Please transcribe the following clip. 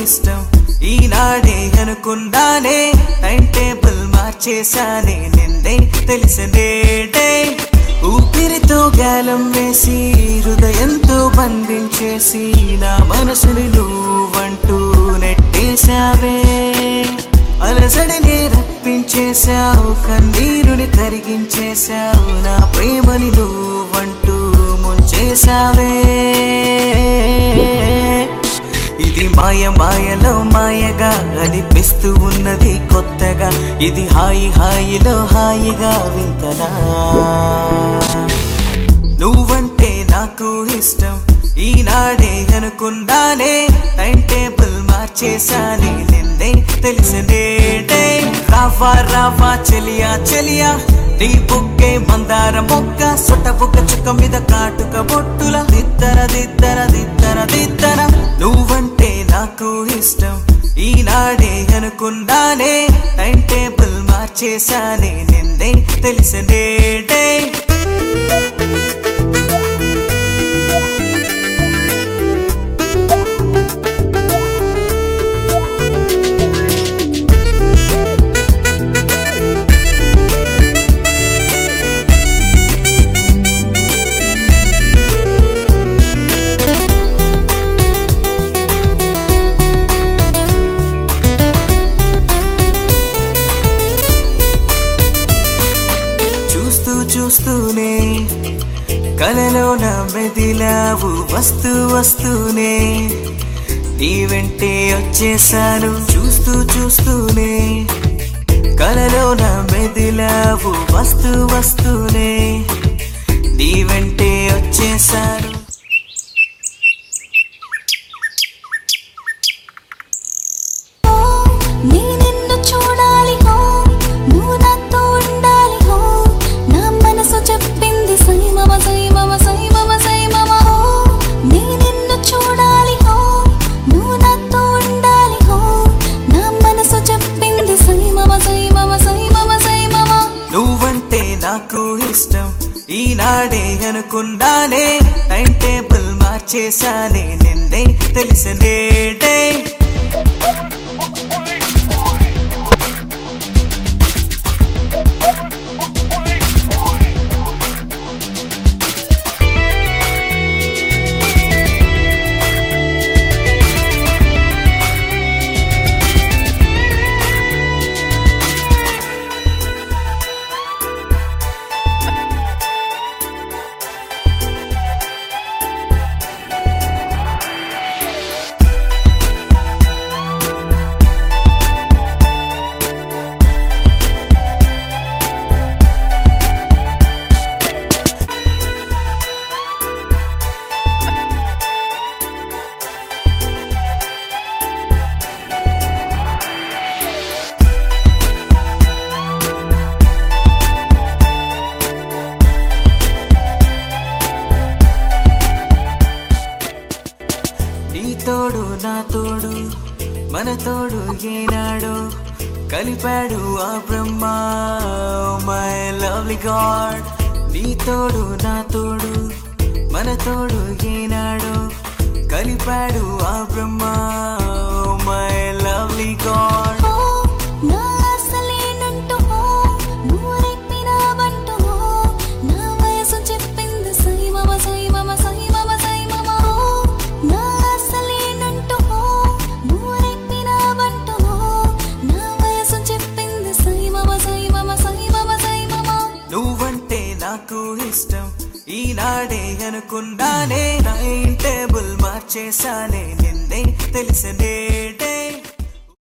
ఇష్టం ఈనాడే అనుకున్నానే time table మార్చేశానే నిన్నే తెలిసినేటే ఊపిరితో గాలం వేసి హృదయంతో బంధించేసి నా మనసుని నువ్వంటూ నెట్టేశావే అలసడిని రప్పించేశావు కన్నీరుని కరిగించేశావు నా ప్రేమని నువ్వంటూ ముంచేశావే ఇది మాయ మాయలో మాయగా అనిపిస్తూ ఉన్నది కొత్తగా ఇది హాయి హాయిలో హాయిగా వింతనా నువ్వంటే నాకు ఇష్టం ఈనాడే అనుకున్నానే టైం టేబుల్ మార్చేశానే నిన్నే తెలిసినేటే రావా రావా చెలియా చెలియా నీ బుక్కే మందార మొక్క సొట్ట బుక్క చుక్క మీద కాటుక బొట్టుల దిద్దర దిద్దర దిద్దర దిద్దర నువ్వంటే నాకు ఇష్టం ఈనాడే అనుకున్నానే టైం టేబుల్ మార్చేశానే నిన్నే తెలిసినేటే చూస్తూ చూస్తూనే కలలోన మెదిలావు వస్తూ వస్తూనే నీ వెంటే వచ్చేసాను చూస్తూ చూస్తూనే కలలోన మెదిలావు వస్తూ వస్తూనే నీ వెంటే వచ్చేసాను నీ నిన్ను చూడాలి హో నువ్వు నాతో ఉండాలి హో నా మనసు చెప్పింది సై మమ సై మమ సై మమ సై మమ హో నీ నిన్ను చూడాలి హో నువ్వు నాతో ఉండాలి హో నా మనసు చెప్పింది సై మమ సై మమ సై మమ సై మమ నువ్వంటే నాకు ఇష్టం ఈనాడే అనుకున్నానే టైం టేబుల్ మార్చేశానే నిన్నే తెలిసినేటే నీ తోడు నా తోడు మన తోడు ఏనాడు కలిపాడు ఆ బ్రహ్మ మై లవ్లీ గాడ్ నీ తోడు నా తోడు మన తోడు ఏనాడు కలిపాడు ఆ బ్రహ్మ మై లవ్లీ గాడ్ హో నా అసలేనంటూ హో నువ్వు రెప్పినావంటూ హో నా వయసు చెప్పింది సై మమ సై మమ సై మమ సై మమ హో నా అసలేనంటూ హో నువ్వు రెప్పినావంటూ హో నా వయసు చెప్పింది సై మమ సై మమ సై మమ సై మమ నువ్వంటే నాకు ఇష్టం ఈనాడే అనుకున్నానే టైం టేబుల్ మార్చేశానే నిన్నే తెలిసినే